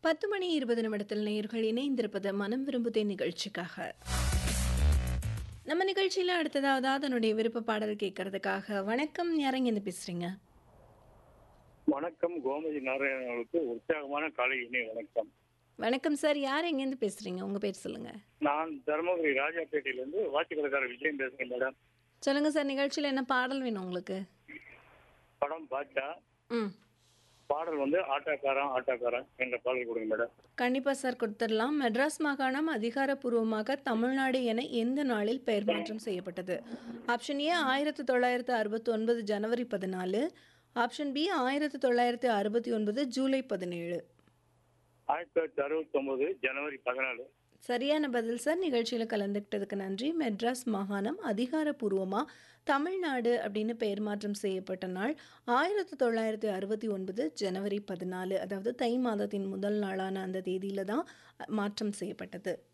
பத்து மணி இருபது நிமிடத்தில் நேயர்கள் இணைந்திருப்பது மனம் விரும்புதே நிகழ்ச்சிக்காக நம்ம நிகழ்ச்சியில் அடுத்ததாவது அதனுடைய விருப்ப பாடல் கேட்கறதுக்காக வணக்கம் யாரங்க இருந்து பேசுறீங்க வணக்கம் கோமதி நாராயணன் அவர்களுக்கு உற்சாகமான காலை இணைய வணக்கம் வணக்கம் சார் யார் எங்கேருந்து பேசுறீங்க உங்க பேர் சொல்லுங்க நான் தருமபுரி ராஜாப்பேட்டையிலிருந்து வாட்சிக்கடைக்காரர் விஜயம் பேசுகிறேன் மேடம் சொல்லுங்க சார் நிகழ்ச்சியில் என்ன பாடல் வேணும் உங்களுக்கு படம் பாட்சா ம் பாடல் வந்து ஆட்டாக்காரன் ஆட்டாக்காரன் என்ற பாடல் கொடுங்க மேடம் கண்டிப்பாக சார் கொடுத்துடலாம் மெட்ராஸ் மாகாணம் அதிகாரப்பூர்வமாக தமிழ்நாடு என எந்த நாளில் பெயர் மாற்றம் செய்யப்பட்டது ஆப்ஷன் ஏ ஆயிரத்தி தொள்ளாயிரத்து அறுபத்தி ஒன்பது ஜனவரி பதினாலு ஆப்ஷன் பி ஆயிரத்தி தொள்ளாயிரத்து அறுபத்தி ஒன்பது ஜூலை பதினேழு ஆயிரத்தி தொள்ளாயிரத்தி அறுபத்தி ஒன்பது ஜனவரி பதினாலு சரியான பதில் சார் நிகழ்ச்சியில் கலந்துக்கிட்டதுக்கு நன்றி மெட்ராஸ் மாகாணம் அதிகாரப்பூர்வமாக தமிழ்நாடு அப்படின்னு பெயர் மாற்றம் செய்யப்பட்ட நாள் ஆயிரத்தி தொள்ளாயிரத்தி அறுபத்தி ஒன்பது ஜனவரி பதினாலு அதாவது தை மாதத்தின் முதல் நாளான அந்த தேதியில தான் மாற்றம் செய்யப்பட்டது